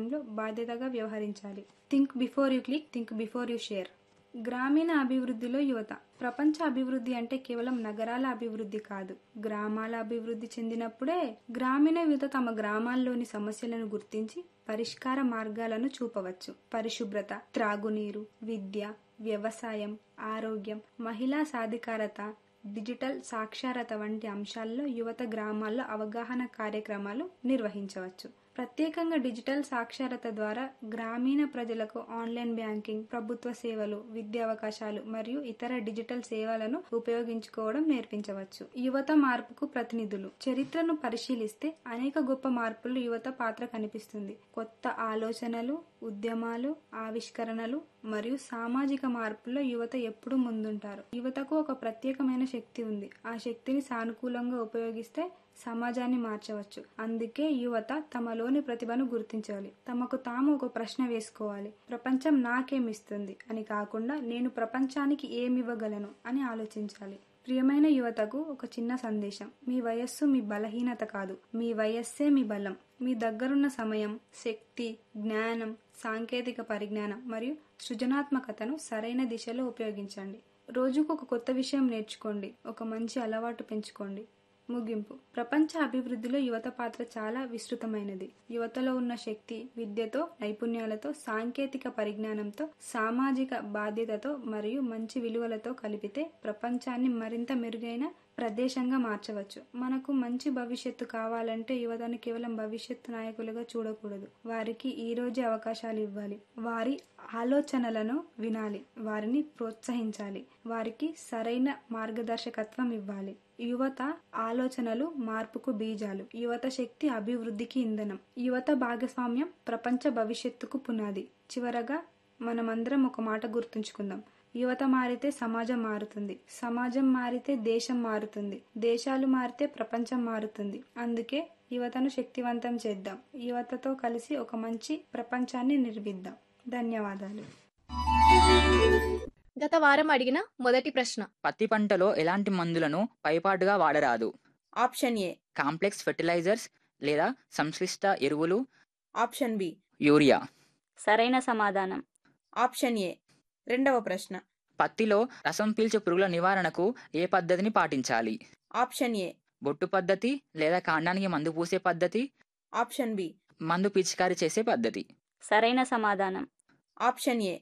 విషయంలో బాధ్యతగా వ్యవహరించాలి think before you click think before you share గ్రామీణ అభివృద్ధిలో యువత ప్రపంచ అభివృద్ధి అంటే కేవలం నగరాల అభివృద్ధి కాదు గ్రామాల అభివృద్ధి చెందినప్పుడే గ్రామీణ యువత తమ గ్రామాల్లోని సమస్యలను గుర్తించి పరిష్కార మార్గాలను చూపవచ్చు పరిశుభ్రత త్రాగునీరు విద్య వ్యవసాయం ఆరోగ్యం మహిళా సాధికారత డిజిటల్ సాక్షరత వంటి అంశాల్లో యువత గ్రామాల్లో అవగాహన కార్యక్రమాలు నిర్వహించవచ్చు ప్రత్యేకంగా డిజిటల్ సాక్షరత ద్వారా గ్రామీణ ప్రజలకు ఆన్లైన్ బ్యాంకింగ్ ప్రభుత్వ సేవలు విద్యా అవకాశాలు మరియు ఇతర డిజిటల్ సేవలను ఉపయోగించుకోవడం నేర్పించవచ్చు యువత మార్పుకు ప్రతినిధులు చరిత్రను పరిశీలిస్తే అనేక గొప్ప మార్పులు యువత పాత్ర కనిపిస్తుంది కొత్త ఆలోచనలు ఉద్యమాలు ఆవిష్కరణలు మరియు సామాజిక మార్పుల్లో యువత ఎప్పుడూ ముందుంటారు యువతకు ఒక ప్రత్యేకమైన శక్తి ఉంది ఆ శక్తిని సానుకూలంగా ఉపయోగిస్తే సమాజాన్ని మార్చవచ్చు అందుకే యువత తమలోని ప్రతిభను గుర్తించాలి తమకు తాము ఒక ప్రశ్న వేసుకోవాలి ప్రపంచం నాకేమిస్తుంది అని కాకుండా నేను ప్రపంచానికి ఏమివ్వగలను అని ఆలోచించాలి ప్రియమైన యువతకు ఒక చిన్న సందేశం మీ వయస్సు మీ బలహీనత కాదు మీ వయస్సే మీ బలం మీ దగ్గరున్న సమయం శక్తి జ్ఞానం సాంకేతిక పరిజ్ఞానం మరియు సృజనాత్మకతను సరైన దిశలో ఉపయోగించండి రోజుకు ఒక కొత్త విషయం నేర్చుకోండి ఒక మంచి అలవాటు పెంచుకోండి ముగింపు ప్రపంచ అభివృద్ధిలో యువత పాత్ర చాలా విస్తృతమైనది యువతలో ఉన్న శక్తి విద్యతో నైపుణ్యాలతో సాంకేతిక పరిజ్ఞానంతో సామాజిక బాధ్యతతో మరియు మంచి విలువలతో కలిపితే ప్రపంచాన్ని మరింత మెరుగైన ప్రదేశంగా మార్చవచ్చు మనకు మంచి భవిష్యత్తు కావాలంటే యువతను కేవలం భవిష్యత్తు నాయకులుగా చూడకూడదు వారికి ఈ రోజే అవకాశాలు ఇవ్వాలి వారి ఆలోచనలను వినాలి వారిని ప్రోత్సహించాలి వారికి సరైన మార్గదర్శకత్వం ఇవ్వాలి యువత ఆలోచనలు మార్పుకు బీజాలు యువత శక్తి అభివృద్ధికి ఇంధనం యువత భాగస్వామ్యం ప్రపంచ భవిష్యత్తుకు పునాది చివరగా మనమందరం ఒక మాట గుర్తుంచుకుందాం యువత మారితే సమాజం మారుతుంది సమాజం మారితే దేశం మారుతుంది దేశాలు మారితే ప్రపంచం మారుతుంది అందుకే యువతను శక్తివంతం చేద్దాం యువతతో కలిసి ఒక మంచి ప్రపంచాన్ని నిర్మిద్దాం ధన్యవాదాలు గత వారం అడిగిన మొదటి ప్రశ్న పత్తి పంటలో ఎలాంటి మందులను పైపాటుగా వాడరాదు ఆప్షన్ ఏ కాంప్లెక్స్ ఫెర్టిలైజర్స్ లేదా సంశ్లిష్ట ఎరువులు ఆప్షన్ బి యూరియా సరైన సమాధానం ఆప్షన్ ఏ రెండవ ప్రశ్న పత్తిలో రసం పీల్చే పురుగుల నివారణకు ఏ పద్ధతిని పాటించాలి ఆప్షన్ ఏ బొట్టు పద్ధతి లేదా కాండానికి మందు పూసే పద్ధతి ఆప్షన్ బి మందు పిచికారీ చేసే పద్ధతి సరైన సమాధానం ఆప్షన్ ఏ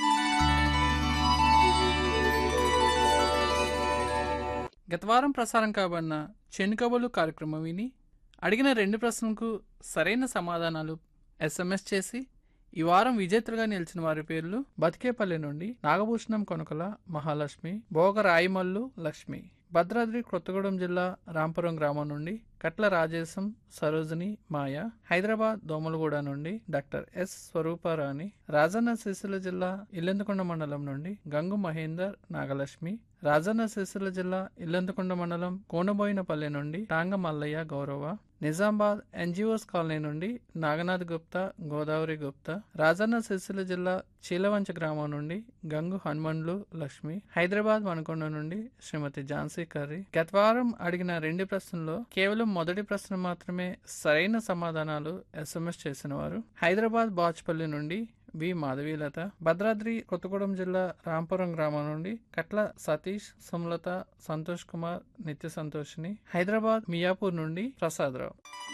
గత వారం ప్రసారం కాబడిన చెనుకబలు కార్యక్రమం విని అడిగిన రెండు ప్రశ్నలకు సరైన సమాధానాలు ఎస్ఎంఎస్ చేసి ఈ వారం విజేతలుగా నిలిచిన వారి పేర్లు బతికేపల్లి నుండి నాగభూషణం కొనకల మహాలక్ష్మి భోగ రాయిమల్లు లక్ష్మి భద్రాద్రి కొత్తగూడెం జిల్లా రాంపురం గ్రామం నుండి కట్ల రాజేశం సరోజిని మాయ హైదరాబాద్ దోమలగూడ నుండి డాక్టర్ ఎస్ స్వరూపారాణి రాజన్న సిరిసిల్ల జిల్లా ఇల్లెందుకొండ మండలం నుండి గంగు మహేందర్ నాగలక్ష్మి రాజన్న సిరిసిల్ల జిల్లా ఇల్లంతకొండ మండలం కోనబోయినపల్లె నుండి టాంగ మల్లయ్య గౌరవ నిజామాబాద్ ఎన్జిఓస్ కాలనీ నుండి నాగనాథ్ గుప్తా గోదావరి గుప్తా రాజన్న సిరిసిల్ల జిల్లా చీలవంచ గ్రామం నుండి గంగు హనుమండ్లు లక్ష్మి హైదరాబాద్ మనకొండ నుండి శ్రీమతి ఝాన్సీ కర్రీ గత వారం అడిగిన రెండు ప్రశ్నల్లో కేవలం మొదటి ప్రశ్న మాత్రమే సరైన సమాధానాలు ఎస్ఎంఎస్ చేసిన వారు హైదరాబాద్ బాచ్పల్లి నుండి వి మాధవీలత భద్రాద్రి కొత్తగూడెం జిల్లా రాంపురం గ్రామం నుండి కట్ల సతీష్ సుమలత సంతోష్ కుమార్ నిత్య సంతోషిని హైదరాబాద్ మియాపూర్ నుండి ప్రసాదరావు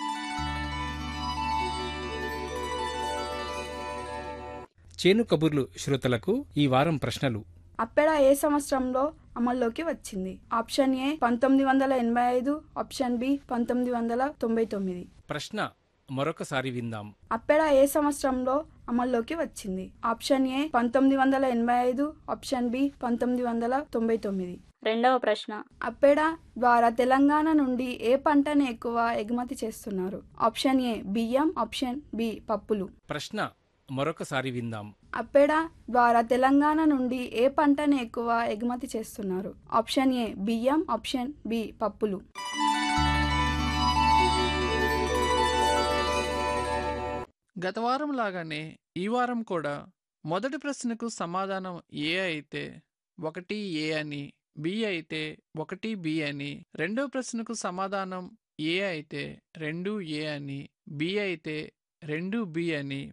చేను కబుర్లు శ్రోతలకు ఈ వారం ప్రశ్నలు అప్పెడ ఏ సంవత్సరంలో అమల్లోకి వచ్చింది ఆప్షన్ ఏ పంతొమ్మిది వందల ఎనభై ఐదు ఆప్షన్ బి పంతొమ్మిది వందల తొంభై తొమ్మిది ప్రశ్న మరొకసారి విందాం అప్పెడ ఏ సంవత్సరంలో అమల్లోకి వచ్చింది ఆప్షన్ ఏ పంతొమ్మిది వందల ఎనభై ఐదు ఆప్షన్ బి పంతొమ్మిది వందల తొంభై తొమ్మిది రెండవ ప్రశ్న అప్పెడ ద్వారా తెలంగాణ నుండి ఏ పంటను ఎక్కువ ఎగుమతి చేస్తున్నారు ఆప్షన్ ఏ బియ్యం ఆప్షన్ బి పప్పులు ప్రశ్న మరొకసారి విందాం అప్పెడ ద్వారా తెలంగాణ నుండి ఏ పంటను ఎక్కువ ఎగుమతి చేస్తున్నారు ఆప్షన్ ఏ బియ్యం ఆప్షన్ బి పప్పులు గత వారం లాగానే ఈ వారం కూడా మొదటి ప్రశ్నకు సమాధానం ఏ అయితే ఒకటి ఏ అని బి అయితే ఒకటి బి అని రెండో ప్రశ్నకు సమాధానం ఏ అయితే రెండు ఏ అని బి అయితే రెండు బి అని